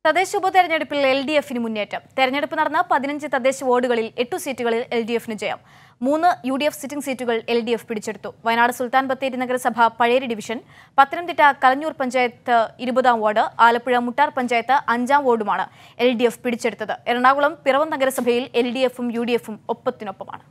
തദ്ദേശ ഉപതെരഞ്ഞെടുപ്പിൽ L D എഫിന് മുന്നേറ്റം തെരഞ്ഞെടുപ്പ് നടന്ന പതിനഞ്ച് തദ്ദേശ വാർഡുകളിൽ എട്ടു സീറ്റുകളിൽ എൽ ഡി എഫിന് ജയം മൂന്ന് യു ഡി എഫ് സിറ്റിംഗ് സീറ്റുകൾ എൽ ഡി എഫ് പിടിച്ചെടുത്തു വയനാട് സുൽത്താൻ ബത്തേരി നഗരസഭ പഴേരി ഡിവിഷൻ പത്തനംതിട്ട കലഞ്ഞൂർ പഞ്ചായത്ത് ഇരുപതാം വാർഡ് ആലപ്പുഴ മുട്ടാർ പഞ്ചായത്ത് അഞ്ചാം വാർഡുമാണ് എൽ ഡി എഫ് പിടിച്ചെടുത്തത് എറണാകുളം പിറവം നഗരസഭയിൽ എൽ ഡി എഫും യു ഡി എഫും ഒപ്പത്തിനൊപ്പമാണ്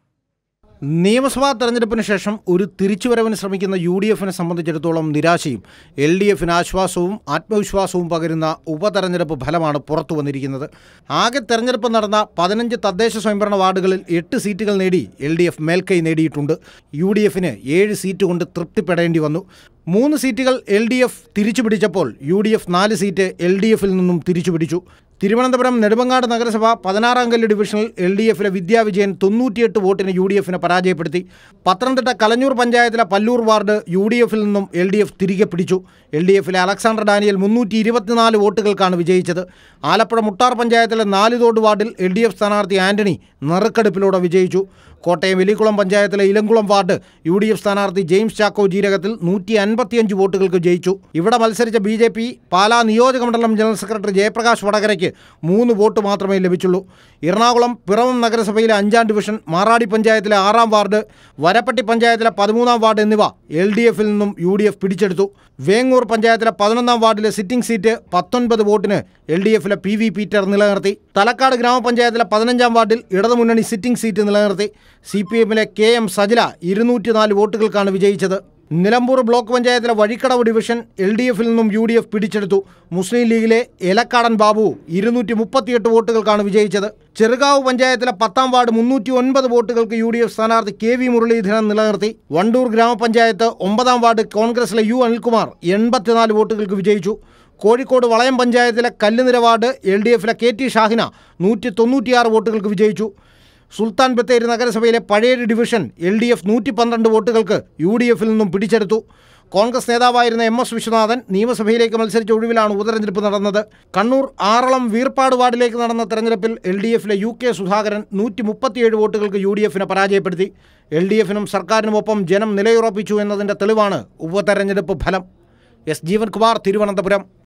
നിയമസഭാ തെരഞ്ഞെടുപ്പിന് ശേഷം ഒരു തിരിച്ചുവരവിന് ശ്രമിക്കുന്ന യു ഡി എഫിനെ സംബന്ധിച്ചിടത്തോളം നിരാശയും എൽ ഡി എഫിന് ആശ്വാസവും ആത്മവിശ്വാസവും പകരുന്ന ഉപതെരഞ്ഞെടുപ്പ് ഫലമാണ് പുറത്തു വന്നിരിക്കുന്നത് ആകെ തെരഞ്ഞെടുപ്പ് നടന്ന പതിനഞ്ച് തദ്ദേശ സ്വയംഭരണ വാർഡുകളിൽ എട്ട് സീറ്റുകൾ നേടി എൽ ഡി എഫ് മേൽക്കൈ നേടിയിട്ടുണ്ട് യു ഡി എഫിന് ഏഴ് സീറ്റ് കൊണ്ട് തൃപ്തിപ്പെടേണ്ടി വന്നു മൂന്ന് സീറ്റുകൾ എൽ ഡി എഫ് തിരിച്ചുപിടിച്ചപ്പോൾ യു ഡി എഫ് നാല് സീറ്റ് എൽ ഡി എഫിൽ നിന്നും തിരിച്ചുപിടിച്ചു തിരുവനന്തപുരം നെടുമങ്ങാട് നഗരസഭ പതിനാറാം കല്ല് ഡിവിഷനിൽ എൽ ഡി എഫിലെ വിദ്യാവിജയൻ തൊണ്ണൂറ്റിയെട്ട് വോട്ടിന് യു ഡി എഫിനെ പരാജയപ്പെടുത്തി പത്തനംതിട്ട കലഞ്ഞൂർ പഞ്ചായത്തിലെ പല്ലൂർ വാർഡ് യു ഡി എഫിൽ നിന്നും എൽ ഡി എഫ് തിരികെ പിടിച്ചു എൽ ഡി എഫിലെ അലക്സാണ്ടർ ഡാനിയൽ മുന്നൂറ്റി ഇരുപത്തിനാല് വോട്ടുകൾക്കാണ് വിജയിച്ചത് ആലപ്പുഴ മുട്ടാർ പഞ്ചായത്തിലെ നാലുതോട് വാർഡിൽ എൽ ഡി എഫ് സ്ഥാനാർത്ഥി ആന്റണി നറുക്കെടുപ്പിലൂടെ വിജയിച്ചു കോട്ടയം എലിക്കുളം പഞ്ചായത്തിലെ Ilamkulam ward U D F സ്ഥാനാർത്ഥി ജെയിംസ് ചാക്കോ ജീരകത്തിൽ നൂറ്റി അൻപത്തിയഞ്ച് വോട്ടുകൾക്ക് ജയിച്ചു ഇവിടെ മത്സരിച്ച ബി ജെ പി പാലാ നിയോജക മണ്ഡലം ജനറൽ സെക്രട്ടറി ജയപ്രകാശ് വടകരയ്ക്ക് മൂന്ന് വോട്ട് മാത്രമേ ലഭിച്ചുള്ളൂ എറണാകുളം പിറവം നഗരസഭയിലെ അഞ്ചാം ഡിവിഷൻ മാറാടി പഞ്ചായത്തിലെ ആറാം വാർഡ് വരപ്പട്ടി പഞ്ചായത്തിലെ പതിമൂന്നാം വാർഡ് എന്നിവ എൽ ഡി എഫിൽ നിന്നും യു ഡി എഫ് പിടിച്ചെടുത്തു വേങ്ങൂർ പഞ്ചായത്തിലെ പതിനൊന്നാം വാർഡിലെ സിറ്റിംഗ് സീറ്റ് പത്തൊൻപത് വോട്ടിന് എൽ ഡി എഫിലെ പി വി പീറ്റർ നിലനിർത്തി തലക്കാട് ഗ്രാമപഞ്ചായത്തിലെ പതിനഞ്ചാം വാർഡിൽ ഇടതുമുന്നണി സിറ്റിംഗ് സീറ്റ് നിലനിർത്തി സി പി എമ്മിലെ കെ എം സജില ഇരുന്നൂറ്റി നാല് വോട്ടുകൾക്കാണ് വിജയിച്ചത് നിലമ്പൂർ ബ്ലോക്ക് പഞ്ചായത്തിലെ വഴിക്കടവ് ഡിവിഷൻ എൽ ഡി എഫിൽ നിന്നും യു ഡി എഫ് പിടിച്ചെടുത്തു മുസ്ലിം ലീഗിലെ എലക്കാടൻ ബാബു ഇരുന്നൂറ്റി മുപ്പത്തിയെട്ട് വോട്ടുകൾക്കാണ് വിജയിച്ചത് ചെറുകാവ് പഞ്ചായത്തിലെ പത്താം വാർഡ് മുന്നൂറ്റി ഒൻപത് വോട്ടുകൾക്ക് യു ഡി എഫ് സ്ഥാനാർത്ഥി കെ വി മുരളീധരൻ നിലനിർത്തി വണ്ടൂർ ഗ്രാമപഞ്ചായത്ത് ഒമ്പതാം വാർഡ് കോൺഗ്രസിലെ യു അനിൽകുമാർ എൺപത്തിനാല് വോട്ടുകൾക്ക് വിജയിച്ചു കോഴിക്കോട് വളയം പഞ്ചായത്തിലെ കല്ലുനിര വാർഡ് എൽ ഡി എഫിലെ കെ ടി ഷാഹിന നൂറ്റി തൊണ്ണൂറ്റിയാറ് വോട്ടുകൾക്ക് വിജയിച്ചു സുൽത്താൻ ബത്തേരി നഗരസഭയിലെ Pazhayeri division L D F നൂറ്റി പന്ത്രണ്ട് വോട്ടുകൾക്ക് യു ഡി എഫിൽ നിന്നും പിടിച്ചെടുത്തു കോൺഗ്രസ് നേതാവായിരുന്ന എം എസ് വിശ്വനാഥൻ നിയമസഭയിലേക്ക് മത്സരിച്ച ഒഴിവിലാണ് ഉപതെരഞ്ഞെടുപ്പ് നടന്നത് കണ്ണൂർ ആറളം വീർപ്പാട് വാർഡിലേക്ക് നടന്ന തെരഞ്ഞെടുപ്പിൽ എൽ ഡി എഫിലെ യു കെ സുധാകരൻ നൂറ്റി മുപ്പത്തിയേഴ് വോട്ടുകൾക്ക് യു ഡി എഫിനെ പരാജയപ്പെടുത്തി എൽ ഡി എഫിനും സർക്കാരിനുമൊപ്പം ജനം നിലയുറപ്പിച്ചു എന്നതിൻ്റെ തെളിവാണ് ഉപതെരഞ്ഞെടുപ്പ് ഫലം എസ് ജീവൻകുമാർ തിരുവനന്തപുരം